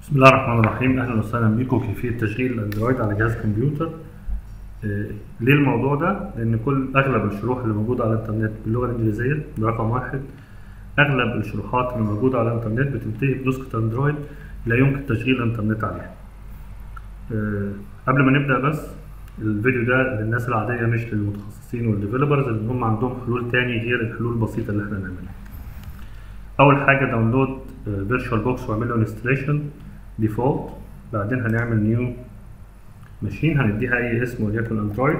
بسم الله الرحمن الرحيم اهلا وسهلا بكم كيفيه تشغيل الاندرويد على جهاز كمبيوتر آه، ليه الموضوع ده لان كل اغلب الشروح اللي موجوده على الانترنت باللغه الانجليزيه ده رقم واحد اغلب الشروحات اللي موجوده على الانترنت بتنتهي بنسخه اندرويد لا يمكن تشغيل الانترنت عليها آه، قبل ما نبدا بس الفيديو ده للناس العاديه مش للمتخصصين والديفلوبرز اللي هم عندهم حلول تاني غير الحلول البسيطه اللي احنا بنعملها اول حاجه داونلود فيرتشوال بوكس واعمل له انستليشن ديفولت بعدين هنعمل نيو ماشين هنديها اي اسم وليكن اندرويد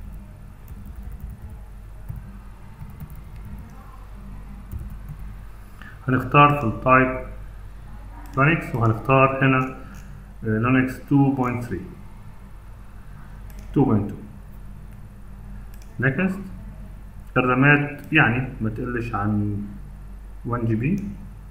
هنختار في التايب لينكس وهنختار هنا لينكس 2.3 2.2 نكست الرامات يعني ما تقلش عن 1 جي بي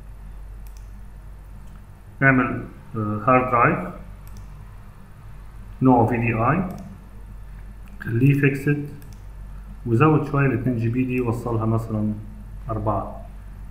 نعمل هارد درايف نوع في دي اي خليه فيكسد وزود شوية ال 2 جي بي دي وصلها مثلا أربعة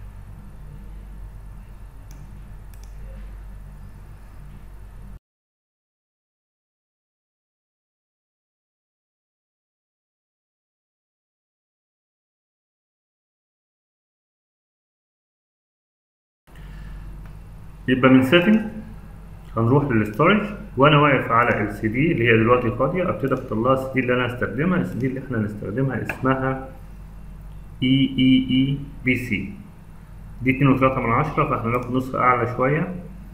يبقى من سيتنج هنروح للستورج وانا واقف على السي دي اللي هي دلوقتي فاضيه ابتدي اختار لها السي دي اللي انا هستخدمها السي دي اللي احنا هنستخدمها اسمها اي اي اي بي سي دي اتنين وتلاتة من عشرة فاحنا ناخد نسخة أعلى شوية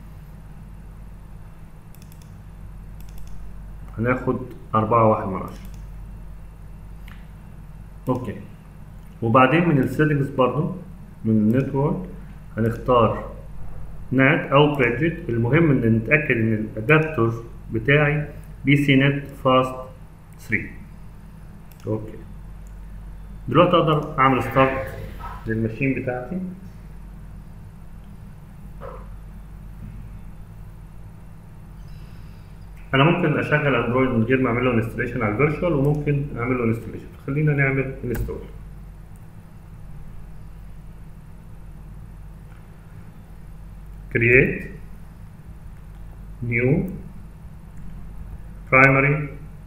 هناخد أربعة واحد من عشرة أوكي وبعدين من السيتنجز برضو من النتورك هنختار نات او بريدجت المهم ان نتاكد ان الادابتور بتاعي بي سي نت فاست 3 اوكي دلوقتي اقدر اعمل ستارت للماشين بتاعتي انا ممكن اشغل اندرويد من غير ما اعمل له انستليشن على الفيرتشوال وممكن اعمل له انستليشن خلينا نعمل انستول create new primary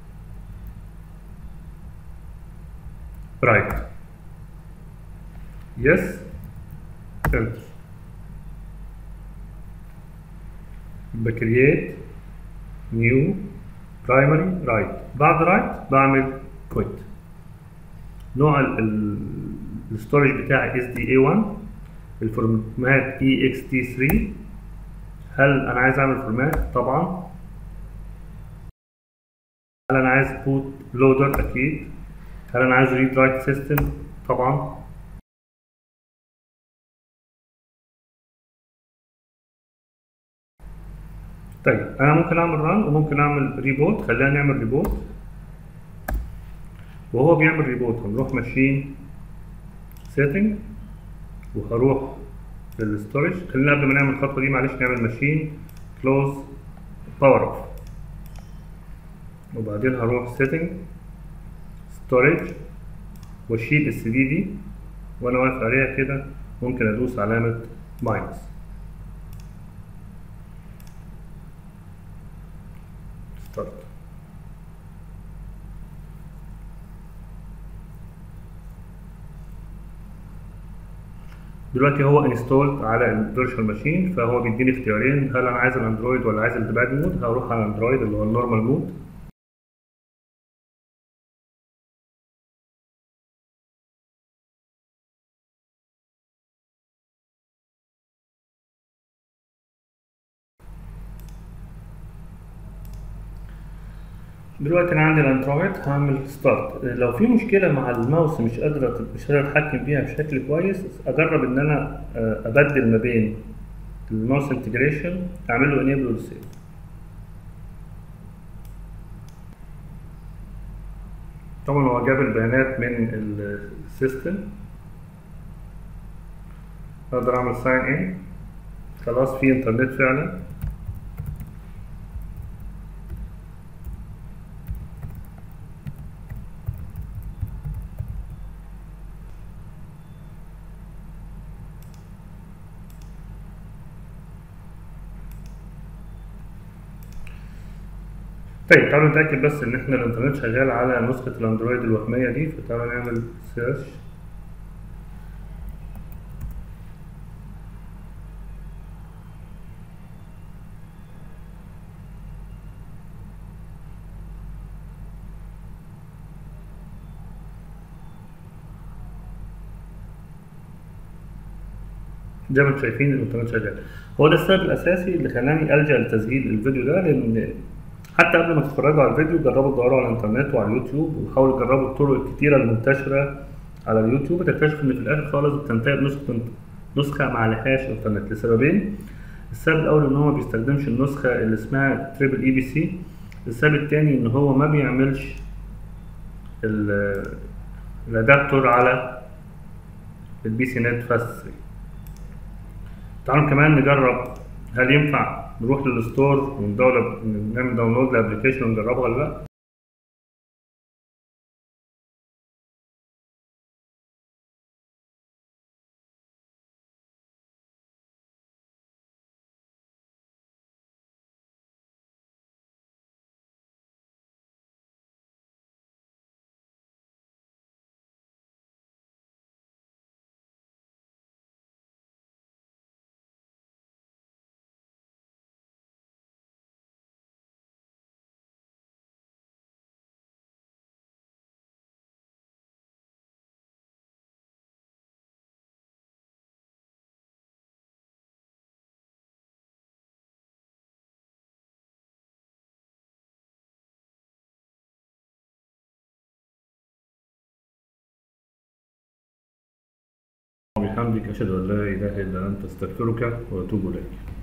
right yes enter يبقى create new primary right بعد right بعمل quit نوع الستورج بتاعي SDA1 الفورمات ext3 هل انا عايز اعمل فورمات طبعا هل انا عايز بوت لودر اكيد هل انا عايز ريد رايت سيستم طبعا طيب انا ممكن اعمل ران وممكن اعمل ريبوت خلينا نعمل ريبوت وهو بيعمل ريبوت هنروح ماشيين سيتنج وهروح للستورج خلينا قبل ما نعمل الخطوه دي معلش نعمل ماشين كلوز باور اوف وبعدين هروح سيتنج ستورج واشيل السي دي دي وانا واقف عليها كده ممكن ادوس علامه ماينس ستارت دلوقتي هو انستولد على الفيرتشوال ماشين فهو بيديني اختيارين هل انا عايز الاندرويد ولا عايز الديباج مود هروح على الاندرويد اللي هو النورمال مود دلوقتي انا عندي الاندرويد هعمل ستارت لو في مشكله مع الماوس مش قادر مش قادر اتحكم فيها بشكل كويس اجرب ان انا ابدل ما بين الماوس انتجريشن اعمل له انيبل وسيف طبعا هو جاب البيانات من السيستم اقدر اعمل ساين ان خلاص في انترنت فعلا طيب تعالوا نتأكد بس إن إحنا الإنترنت شغال على نسخة الأندرويد الوهمية دي فتعالوا نعمل سيرش زي ما انتم شايفين الانترنت شغال هو ده السبب الاساسي اللي خلاني الجا لتسجيل الفيديو ده لان حتى قبل ما تتفرجوا على الفيديو جربوا تدوروا على الانترنت وعلى اليوتيوب وحاولوا تجربوا الطرق الكتيره المنتشره على اليوتيوب هتكتشفوا ان في الاخر خالص بتنتهي بنسخه نسخه ما عليهاش انترنت لسببين السبب الاول ان هو ما بيستخدمش النسخه اللي اسمها تريبل اي بي سي السبب التاني ان هو ما بيعملش ال- الادابتور على البي سي نت فاست 3 تعالوا كمان نجرب هل ينفع نروح للستور وندور نعمل داونلود لابلكيشن ونجربها ولا لا بحمدك أشهد أن لا إله إلا أنت أستغفرك وأتوب إليك